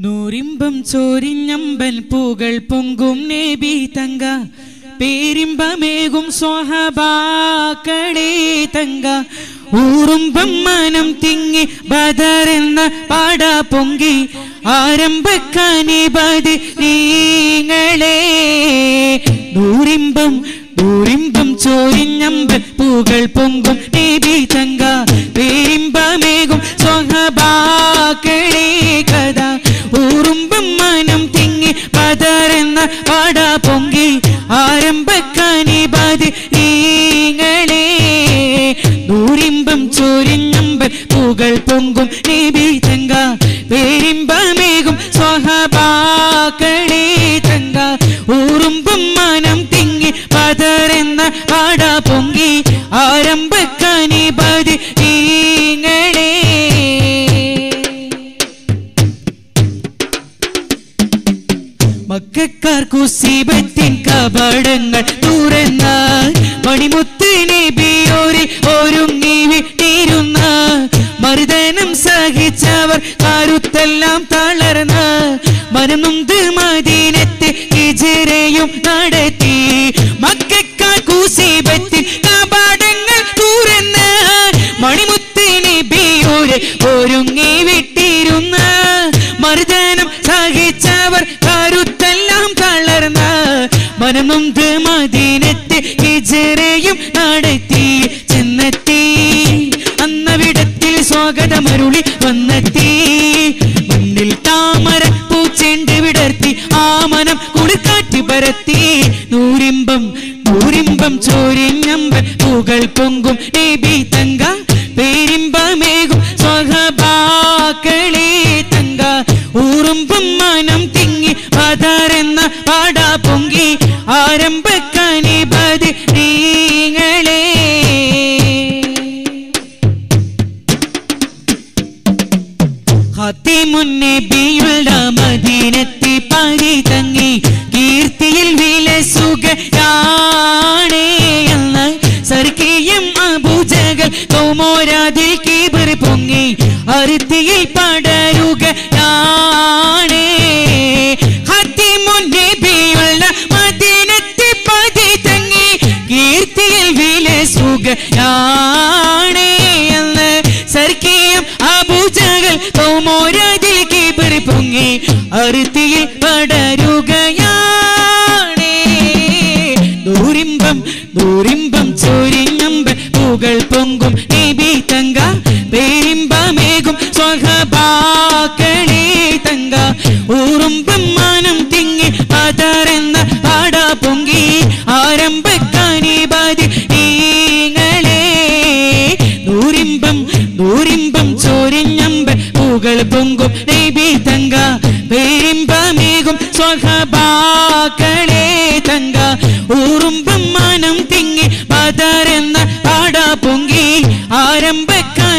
നൂറിമ്പം ചോരിഞ്ഞമ്പൻ പൂകൾ പൊങ്കും navy തങ്ക പേരിമ്പമേകും സ്വഹബാക്കളേ തങ്ക ഊറുമ്പം മനം തിങ്ങി ബദറെന്ന പാട പൊങ്കി ആരംഭക്കാനിപതി നീങ്ങളെ നൂറിമ്പം നൂറിമ്പം ചോരിഞ്ഞമ്പൻ പൂകൾ പൊങ്കും നേബി തങ്ക പേരിമ്പമേകും സ്വഹബാക്കളേ കഥ ഊറുമ്പം മനം തിങ്ങി പതറുന്ന പാട പൊങ്കി ആരംഭക്കാനിപതി നീങ്ങളെ നൂറിമ്പം ചോരിഞ്ഞമ്പൻ പൂകൾ പൊങ്കും നേബി തങ്ക പേരിമ്പമേകും സ്വഹബാക്കളേ തങ്ക ഊറുമ്പം മനം തിങ്ങി പതറുന്ന പാട പൊങ്കി ആരംഭക്കാനിപതി നീങ്ങളെ മക്കാർക്കു സീബത്തിൻ കപടങ്ങൾ തുറന്ന മണിമുത്ത് നബിയോരി ഒരുങ്ങി വിട്ടിരുന്ന മരുദനം സഹിച്ചവർ കരുത്തെല്ലാം തളർന്ന മനമുന്ത് മദീനത്തെ ഹിജറയും നടത്തി മക്കാർക്കു സീബത്തിൻ കപടങ്ങൾ തുറന്ന മണിമുത്ത് നബിയോരി ഒരുങ്ങി വിട്ടിരുന്ന മർദ്ദനം സഹിച്ചവർ കരുത്തെല്ലാം തളർന്ന മനമുന്ത് മദീനത്തെ ഹിജറയും നടത്തി ചെന്നെത്തി അന്നവിടത്തിൽ സ്വാഗതമരുളി വന്നെത്തി മണ്ണിൽ താമര പൂച്ചെണ്ട് വിടർത്തി ആ മനം കുളിക്കാറ്റി പരത്തി നൂരിമ്പം നൂരിമ്പം ചോരിഞ്ഞമ്പൻ പൂകൾ പൊങ്കും നബി തങ്ക പേരിമ്പമേകും സ്വഹബാക്കളേ തങ്ക ഊറുമ്പം മനം തിങ്ങി പതറുന്ന പാടാ പൊങ്കി ആരംഭക്കനിപതി നീങ്ങളെ ഹത്തിമുന്നബിയുള്ള മദീനത്തി പരി തങ്ങി കീർത്തിയിൽ വിലസുകയാണേ എന്ന് സർക്കിയും അബുജകൾ കൗമോരാതിൽ കീബർ പൊങ്ങി അരുത്തിയിൽ പടരുകയാണേ ഹത്തിമുന്നബിയുള്ള മദീനത്തി പരി തങ്ങി കീർത്തിയിൽ വിലസുകയാണേ എന്ന് സർക്കിയും അബുജകൾ കൗമോരാതിൽ കീബർ പൊങ്ങി അരുത്തിയിൽ പടരുകയാണേ ദൂരിമ്പം ദൂരിമ്പം ചോരിഞ്ഞമ്പൻ പൂകൾ പൊങ്കും നബി തങ്ക പേരിമ്പമേകും സ്വഹബാക്കളേ തങ്ക ഊറുമ്പം മാനം തിങ്ങി പതറുന്ന പാട പൊങ്കി ആരംഭക്കാനിപതി നീങ്ങളെ നൂരിമ്പം നൂരിമ്പം ചോരിഞ്ഞമ്പൻ പൂകൾ പൊങ്കും നബി തങ്ക പേരിമ്പമേകും സ്വഹബാക്കളേ തങ്ക ഊറുമ്പം മാനം തിങ്ങി പതറുന്ന പാട പൊങ്കി ആരംഭക്കാ